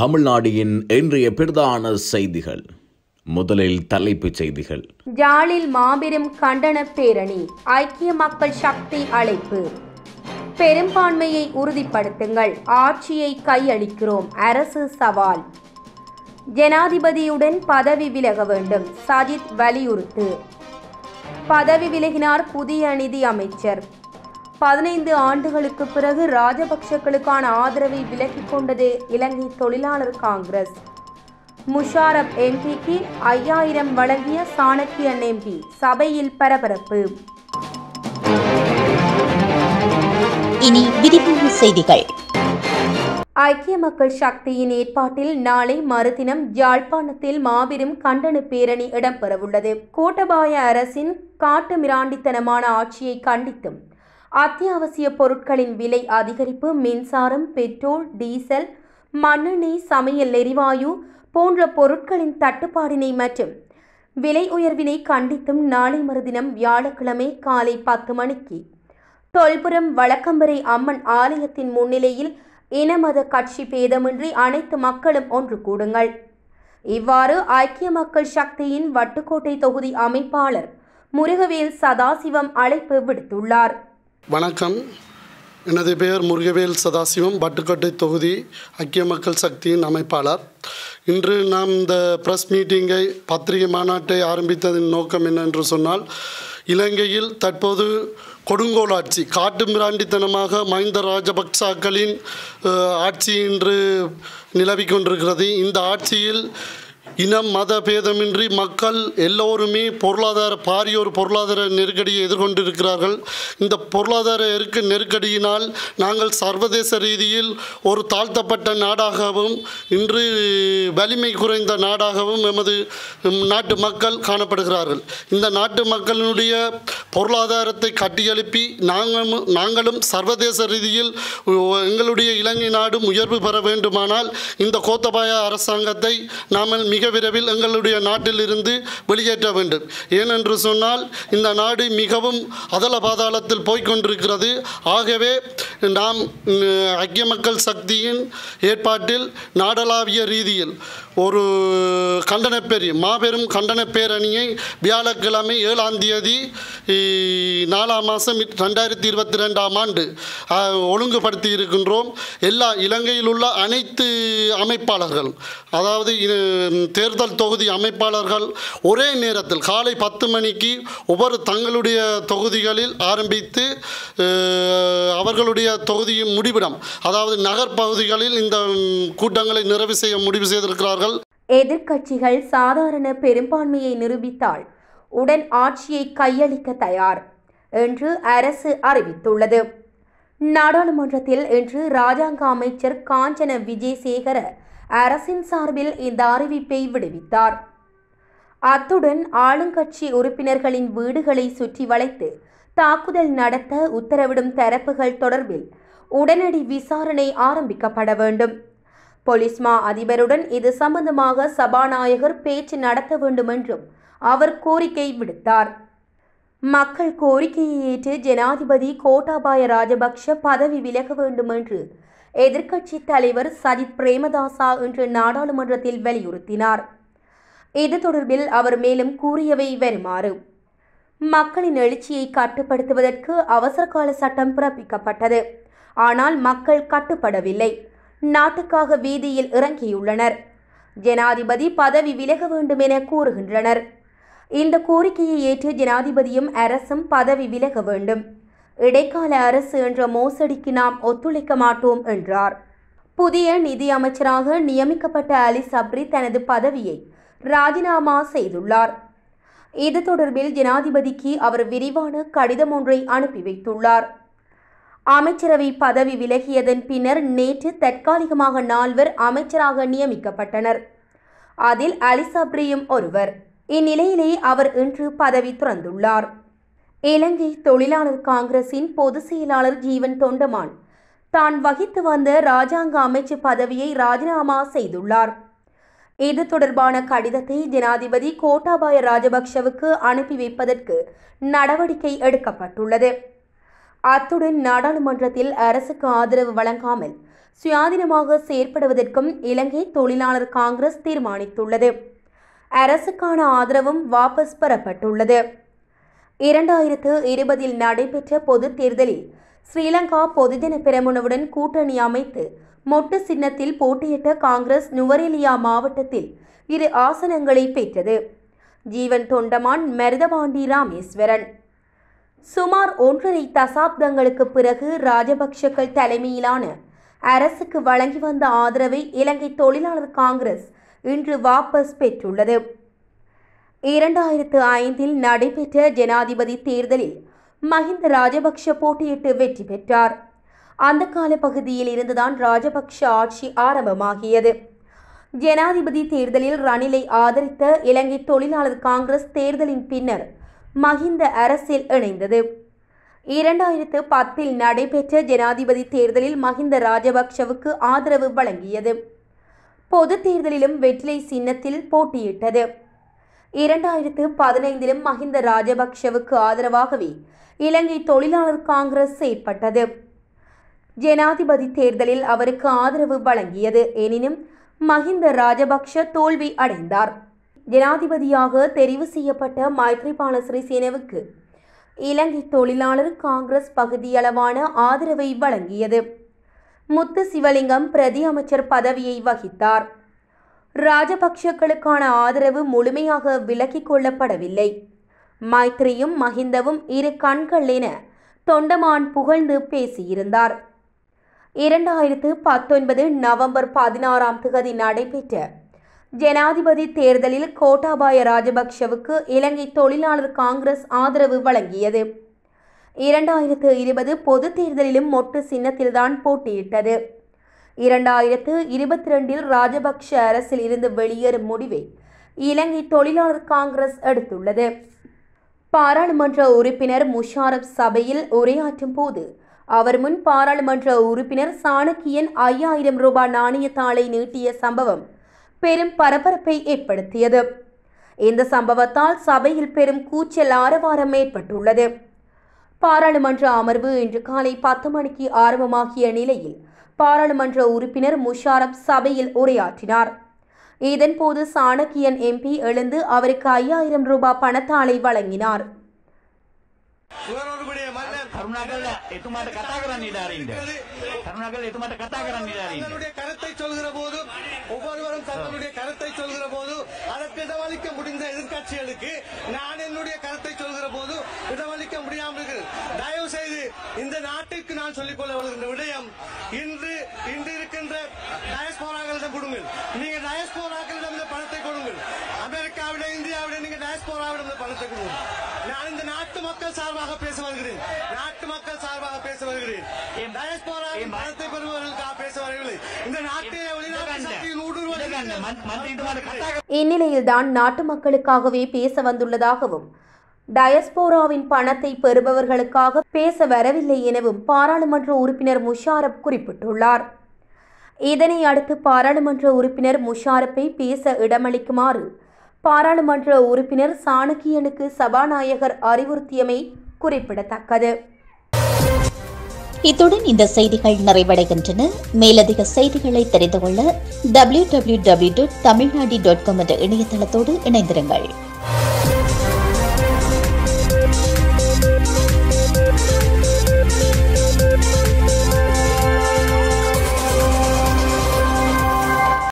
தமிழ்நாடின் இன்றைய பிரதான செய்திகள் முதலில் தலைப்புச் செய்திகள் ஜாலில் மாபெரும் கண்டன பேரணி ஐக்கிய மக்கள் சக்தி அழைப்பு பெரும்பான்மையை உறுதிப்படுத்துங்கள் ஆட்சியை கையளிக்கிறோம் அரசு சவால் ஜனாதிபதியுடன் பதவி விலக வேண்டும் சஜித் வலியுறுத்து பதவி விலகினார் புதிய நிதி அமைச்சர் பதினைந்து ஆண்டுகளுக்கு பிறகு ராஜபக்ஷக்களுக்கான ஆதரவை விலக்கிக் கொண்டது இலங்கை தொழிலாளர் காங்கிரஸ் முஷாரப் எம்பிக்கு ஐயாயிரம் வழங்கிய சாணக்கியன் எம்பி சபையில் பரபரப்பு இனி விரிவான செய்திகள் ஐக்கிய மக்கள் சக்தியின் ஏற்பாட்டில் நாளை மறுதினம் யாழ்ப்பாணத்தில் மாபெரும் கண்டன பேரணி இடம்பெறவுள்ளது கோட்டபாய அரசின் காட்டுமிராண்டித்தனமான ஆட்சியை கண்டித்தும் அத்தியாவசிய பொருட்களின் விலை அதிகரிப்பு மின்சாரம் பெட்ரோல் டீசல் மண்ணெண்ணெய் சமையல் எரிவாயு போன்ற பொருட்களின் தட்டுப்பாடினை மற்றும் விலை உயர்வினை கண்டித்தும் நாளை மறுதினம் வியாழக்கிழமை காலை பத்து மணிக்கு தொல்புரம் வழக்கம்பரை அம்மன் ஆலயத்தின் முன்னிலையில் இனமத கட்சி பேதமின்றி அனைத்து மக்களும் ஒன்று கூடுங்கள் இவ்வாறு ஐக்கிய மக்கள் சக்தியின் வட்டுக்கோட்டை தொகுதி அமைப்பாளர் முருகவேல் சதாசிவம் அழைப்பு விடுத்துள்ளார் வணக்கம் எனது பெயர் முருகவேல் சதாசிவம் பட்டுக்கோட்டை தொகுதி ஐக்கிய மக்கள் சக்தியின் அமைப்பாளர் இன்று நாம் இந்த ப்ரெஸ் மீட்டிங்கை பத்திரிகை மாநாட்டை ஆரம்பித்ததின் நோக்கம் என்னென்று சொன்னால் இலங்கையில் தற்போது கொடுங்கோல் ஆட்சி காட்டு மிராண்டித்தனமாக மஹிந்த ராஜபக்சாக்களின் அஹ், ஆட்சி இன்று நிலவிக் கொண்டிருக்கிறது இந்த ஆட்சியில் இனம் மத பேதமின்றி மக்கள் எல்லோருமே பொருளாதார பாரிய ஒரு பொருளாதார நெருக்கடியை எதிர்கொண்டிருக்கிறார்கள் இந்த பொருளாதார இருக்க நெருக்கடியினால் நாங்கள் சர்வதேச ரீதியில் ஒரு தாழ்த்தப்பட்ட நாடாகவும் இன்று வலிமை குறைந்த நாடாகவும் எமது ம், நாட்டு மக்கள் காணப்படுகிறார்கள் இந்த நாட்டு மக்களினுடைய பொருளாதாரத்தை கட்டியெழுப்பி நாங்களும் நாங்களும் சர்வதேச ரீதியில் உ- எங்களுடைய இலங்கை நாடும் உயர்வு பெற வேண்டுமானால் இந்த கோத்தபாய அரசாங்கத்தை நாம் மிக விரைவில் எங்களுடைய நாட்டில் இருந்து வெளியேற்ற வேண்டும் ஏனென்று சொன்னால் இந்த நாடு மிகவும் அதல பாதாளத்தில் போய்க்கொண்டிருக்கிறது ஆகவே நாம் ம், ஐக்கிய மக்கள் சக்தியின் ஏற்பாட்டில் நாடளாவிய ரீதியில் ஒரு கண்டனப்பேரி மாபெரும் கண்டன பேரணியை வியாழக்கிழமை ஏழாம் தேதி இ, நாலாம் மாதம் ரெண்டாயிரத்தி இருபத்தி ரெண்டாம் ஆண்டு அ, ஒழுங்குபடுத்தி இருக்கின்றோம் எல்லா இலங்கையில் உள்ள அனைத்து அமைப்பாளர்களும் அதாவது இது, தேர்தல் தொகுதி அமைப்பாளர்கள் ஒரே நேரத்தில் காலை பத்து மணிக்கு ஒவ்வொரு தங்களுடைய தொகுதிகளில் ஆரம்பித்து அஹ், அவர்களுடைய தொகுதியின் முடிவிடம் அதாவது நகர்ப்பகுதிகளில் இந்த ம், கூட்டங்களை நிறைவு செய்ய முடிவு செய்திருக்கிறார்கள் எதிர்க்கட்சிகள் சாதாரண பெரும்பான்மையை நிரூபித்தால் உடன் ஆட்சியை கையளிக்க தயார் என்று அரசு அறிவித்துள்ளது நாடாளுமன்றத்தில் இன்று ராஜாங்க அமைச்சர் காஞ்சன விஜயசேகர அரசின் சார்பில் இந்த அறிவிப்பை விடுவித்தார் அத்துடன் ஆளுங்கட்சி உறுப்பினர்களின் வீடுகளை சுற்றி வளைத்து தாக்குதல் நடத்த உத்தரவிடும் தரப்புகள் தொடர்பில் உடனடி விசாரணை ஆரம்பிக்கப்பட வேண்டும் போலீஸ் மா அதிபருடன் இது சம்பந்தமாக சபாநாயகர் பேச்சு நடத்த வேண்டும் என்றும் அவர் கோரிக்கை விடுத்தார் மக்கள் கோரிக்கையை ஏற்று ஜனாதிபதி கோட்டாபாய ராஜபக்ஷ பதவி விலக வேண்டும் என்று எதிர்க்கட்சி தலைவர் சஜித் பிரேமதாசா இன்று நாடாளுமன்றத்தில் வலியுறுத்தினார் இது தொடர்பில் அவர் மேலும் கூறியவை வருமாறு மக்களின் எழுச்சியை கட்டுப்படுத்துவதற்கு அவசரகால சட்டம் பிறப்பிக்கப்பட்டது ஆனால் மக்கள் கட்டுப்படவில்லை நாட்டுக்காக வீதியில் இறங்கியுள்ளனர் ஜனாதிபதி பதவி விலக வேண்டும் என கூறுகின்றனர் இந்த கோரிக்கையை ஏற்று ஜனாதிபதியும் அரசும் பதவி விலக வேண்டும் இடைக்கால அரசு என்ற மோசடிக்கு நாம் ஒத்துழைக்க மாட்டோம் என்றார் புதிய நிதி அமைச்சராக நியமிக்கப்பட்ட அலி சப்ரி தனது பதவியை ராஜினாமா செய்துள்ளார் இது தொடர்பில் ஜனாதிபதிக்கு அவர் விரிவான கடிதம் ஒன்றை அனுப்பி வைத்துள்ளார் அமைச்சரவை பதவி விலகியதன் பின்னர் நேற்று தற்காலிகமாக நால்வர் அமைச்சராக நியமிக்கப்பட்டனர் அதில் அலி சப்ரியும் ஒருவர் இந்நிலையிலே அவர் இன்று பதவி துறந்துள்ளார் இலங்கை தொழிலாளர் காங்கிரசின் பொதுச் செயலாளர் ஜீவன் தொண்டமான் தான் வகித்து வந்த ராஜாங்க அமைச்சு பதவியை ராஜினாமா செய்துள்ளார் இது தொடர்பான கடிதத்தை ஜனாதிபதி கோட்டாபாய ராஜபக்ஷவுக்கு அனுப்பி வைப்பதற்கு நடவடிக்கை எடுக்கப்பட்டுள்ளது அத்துடன் நாடாளுமன்றத்தில் அரசுக்கு ஆதரவு வழங்காமல் சுயாதீனமாக செயற்படுவதற்கும் இலங்கை தொழிலாளர் காங்கிரஸ் தீர்மானித்துள்ளது அரசுக்கான ஆதரவும் வாபஸ் பெறப்பட்டுள்ளது இரண்டாயிரத்து இருபதில் நடைபெற்ற பொதுத் தேர்தலில் ஸ்ரீலங்கா பொதுஜன பெரமுனவுடன் கூட்டணி அமைத்து மொட்டு சின்னத்தில் போட்டியிட்ட காங்கிரஸ் நுவரெலியா மாவட்டத்தில் இரு ஆசனங்களை பெற்றது ஜீவன் தொண்டமான் மருதபாண்டி ராமேஸ்வரன் சுமார் ஒன்றரை தசாப்தங்களுக்கு பிறகு ராஜபக்ஷக்கள் தலைமையிலான அரசுக்கு வழங்கி வந்த ஆதரவை இலங்கை தொழிலாளர் காங்கிரஸ் இன்று வாபஸ் பெற்றுள்ளது இரண்டாயிரத்து ஐந்தில் நடைபெற்ற ஜனாதிபதி தேர்தலில் மஹிந்த ராஜபக்ஷ போட்டியிட்டு வெற்றி பெற்றார் அந்த கால பகுதியில் இருந்துதான் ராஜபக்ஷ ஆட்சி ஆரம்பமாகியது ஜனாதிபதி தேர்தலில் ரணிலை ஆதரித்த இலங்கை தொழிலாளர் காங்கிரஸ் தேர்தலின் பின்னர் மஹிந்த அரசில் இணைந்தது இரண்டாயிரத்து பத்தில் நடைபெற்ற ஜனாதிபதி தேர்தலில் மஹிந்த ராஜபக்ஷவுக்கு ஆதரவு வழங்கியது பொது தேர்தலிலும் வெற்றிலை சின்னத்தில் போட்டியிட்டது இரண்டாயிரத்து பதினைந்திலும் மஹிந்த ராஜபக்ஷவுக்கு ஆதரவாகவே இலங்கை தொழிலாளர் காங்கிரஸ் செயற்பட்டது ஜனாதிபதி தேர்தலில் அவருக்கு ஆதரவு வழங்கியது எனினும் மஹிந்த ராஜபக்ஷ தோல்வி அடைந்தார் ஜனாதிபதியாக தெரிவு செய்யப்பட்ட மைத்ரிபால சிறிசேனவுக்கு இலங்கை தொழிலாளர் காங்கிரஸ் பகுதியளவான ஆதரவை வழங்கியது முத்து சிவலிங்கம் பிரதி அமைச்சர் பதவியை வகித்தார் ராஜபக்ஷக்களுக்கான ஆதரவு முழுமையாக விலக்கிக் கொள்ளப்படவில்லை மைத்ரியும் மஹிந்தவும் இரு கண்கள் என தொண்டமான் புகழ்ந்து பேசியிருந்தார் இரண்டாயிரத்து பத்தொன்பது நவம்பர் பதினாறாம் திகதி நடைபெற்ற ஜனாதிபதி தேர்தலில் கோட்டாபாய ராஜபக்ஷவுக்கு இலங்கை தொழிலாளர் காங்கிரஸ் ஆதரவு வழங்கியது இரண்டாயிரத்து இருபது பொது தேர்தலிலும் மொட்டு சின்னத்தில்தான் போட்டியிட்டது இரண்டாயிரத்து இருபத்தி ரெண்டில் ராஜபக்ஷ அரசில் இருந்து வெளியேறும் முடிவை இலங்கை தொழிலாளர் காங்கிரஸ் எடுத்துள்ளது பாராளுமன்ற உறுப்பினர் முஷாரப் சபையில் உரையாற்றும் போது அவர் முன் பாராளுமன்ற உறுப்பினர் சாணக்கியன் ஐயாயிரம் ரூபாய் நாணயத்தாளை நீட்டிய சம்பவம் பெரும் பரபரப்பை ஏற்படுத்தியது இந்த சம்பவத்தால் சபையில் பெரும் கூச்சல் ஆரவாரம் ஏற்பட்டுள்ளது பாராளுமன்ற அமர்வு இன்று காலை பத்து மணிக்கு ஆரம்பமாகிய நிலையில் பாராளுமன்ற உறுப்பினர் முஷாரப் சபையில் உரையாற்றினார் இதன்போது சாணக்கியன் எம்பி எழுந்து அவருக்கு ஐயாயிரம் ரூபாய் பணத்தாளை வழங்கினார் சுவரோடுபடிய மன்னர் කරුණාකරලා එතුමාට කතා කරන්න ඉඩ අරින්න. කරුණාකරලා එතුමාට කතා කරන්න ඉඩ අරින්න. தங்களுடைய கருத்தை சொல்கிற போது ஒவ்வொருவரும் தங்களுடைய கருத்தை சொல்கிற போது அதற்கு இடமளிக்க முடிந்த எதிர்க்கட்சிகளுக்கு நான் என்னுடைய கருத்தை சொல்கிற போது இடமளிக்க முடியாமல் இருக்கிறது தயவு செய்து இந்த நாட்டிற்கு நான் சொல்லிக் கொள்ள வருகின்ற விடயம் இன்று இன்று இருக்கின்ற டயஸ்போராக்களிடம் கொடுங்கள் நீங்க டயஸ்போராக்களிடம் இந்த பணத்தை கொடுங்கள் அமெரிக்காவிட இந்தியாவிட நீங்க டயஸ்போராவிடம் இந்த பணத்தை கொடுங்கள் நான் இந்த நாட்டு மக்கள் சார்பாக பேச வருகிறேன் நாட்டு மக்கள் சார்பாக பேச வருகிறேன் டயஸ்போராவின் பணத்தை பெறுபவர்களுக்காக பேச வரவில்லை இந்த நாட்டிலே வெளிநாட்டு சக்தியின் ஊடுருவல் ඉඳගන්න මන්- මන්ත්‍රීතුමාට කතා කරන්න. இந்நிலையில்தான் நாட்டு மக்களுக்காகவே பேச வந்துள்ளதாகவும் டயஸ்போராவின் பணத்தை பெறுபவர்களுக்காக பேச வரவில்லை எனவும் பாராளுமன்ற உறுப்பினர் முஷாரப் குறிப்பிட்டுள்ளார் இதனை அடுத்து பாராளுமன்ற உறுப்பினர் முஷாரப்பை பேச இடமளிக்குமாறு பாராளுமன்ற உறுப்பினர் சாணக்கியனுக்கு சபாநாயகர் அறிவுறுத்தியமை குறிப்பிடத்தக்கது இத்துடன் இந்த செய்திகள் நிறைவடைகின்றன மேலதிக செய்திகளை தெரிந்து கொள்ள W W W dot Tamilnadu dot com என்ற இணையதளத்தோடு இணைந்திருங்கள்